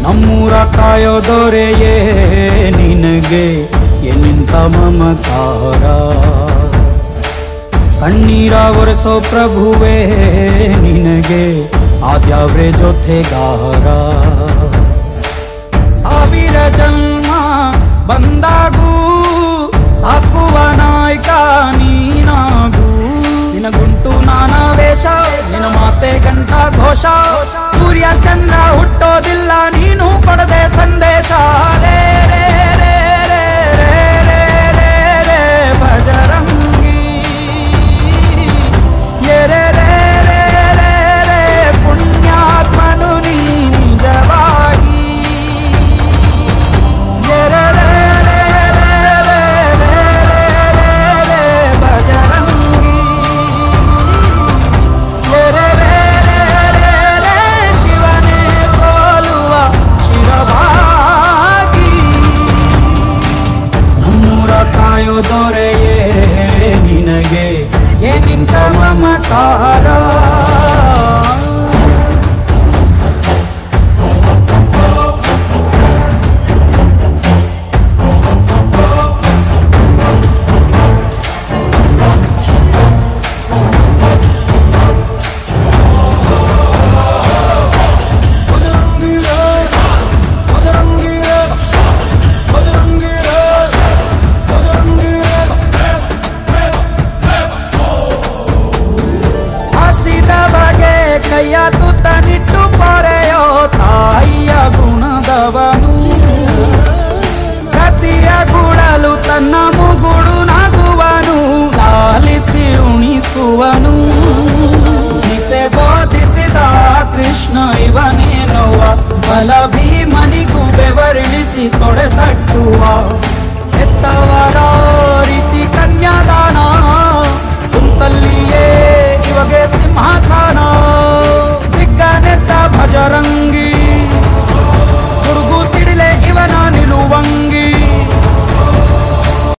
ನಮ್ಮೂರ ಕಾಯೋ ದೊರೆಯೇ ನಿನಗೆ ಎನ್ನಿಂತ ಮಮಕಾರ ಕಣ್ಣೀರ ಒರೆಸೋ ಪ್ರಭುವೇ ನಿನಗೆ ಆದ್ಯಾವ್ರೆ ಜೊತೆಗಾರ ಸಾವಿರ ಜನ್ಮ ಬಂದಾಗೂ ಸಾಕುವ ನಾಯಕ ನೀನಾಗೂ ನಿನಗುಂಟು ನಾನಾ ವೇಷ ನಿನ ಮಾತೆ ಗಂಟ ಘೋಷ ಸೂರ್ಯ ಚಂದ್ರ ಹುಟ್ಟೋದಿಲ್ಲ ನೀನು ಕೊಡದೆ ಸಂದೇಶ ರೇ ರೇ ರೇ ರೇ ರೇ ರೇ ರೇ ರೇ ಬಜರಂಗಿ ಎರೆ ರೇ ರೇ ರೇ ರೇ ಪುಣ್ಯಾತ್ಮನು ನೀ ನಿಜವಾಗಿ ಎರೆ ರೇ ರೇ ರೇ ರೇ ರೇ ರೇ ರೇ ಬಜರಂಗಿ ಎರೆ ರೇ ರೇ ರೇ ರೇ ಶಿವನೇ ಸೋಲುವ ಶಿರವಾಗಿ ನಮ್ಮೂರ ಕಾಯೋ ದೊರೆಯೇ ನಿನಗೆ ಏನಿಂತ ಮಮಕಾರ ಹಸಿದ ಬಗೆ ಕೈಯ ತುತ್ತ ನಿಟ್ಟು ಪೊರೆಯೋ ತಾಯಿಯ ಗುಣದವನು ಕತಿಯ ಗುಡಲು ತನ್ನ ಮುಗುಡು ನಗುವನು ಲಾಲಿಸಿ ಉಣಿಸುವನು ನಿತೆ ಬೋಧಿಸಿದ ಕೃಷ್ಣ ಇವನೇನುವ ಬಲ ಭೀಮನಿಗೂ ಬೆವರಿಳಿಸಿ ತೊಡೆ ತಟ್ಟುವ ಎತ್ತವರ ರೀತಿ ಕನ್ಯಾದಾನ